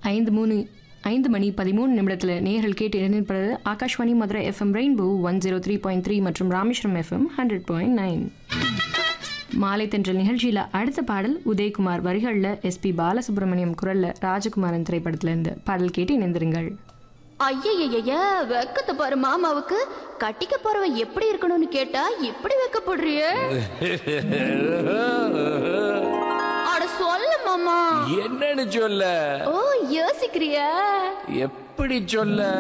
ஐந்து மூணு ஐந்து மணி பதிமூணு நிமிடத்தில் நேர்கள் கேட்டு இணைந்திருப்பது Akashvani Madurai FM rainbow one zero three point three மற்றும் Rameswaram FM hundred point nine மாலை தென்றல் நிகழ்ச்சியில் அடுத்த பாடல் உதயகுமார் வரிகளில் எஸ்பி பாலசுப்ரமணியம் குரலில் ராஜகுமாரன் திரைப்படத்திலிருந்து பாடல் கேட்டு இணைந்திருங்கள் ஐயய்யய்ய வெக்கத்தை பாரு மாமாவுக்கு கட்டிக்க போறவன் எப்படி இருக்கணும்னு கேட்டா இப்படி வெக்கப்படுறியே அட சொல்ல மாமா என்னன்னு சொல்ல ஓ யோசிக்கிறியா எப்படி சொல்ல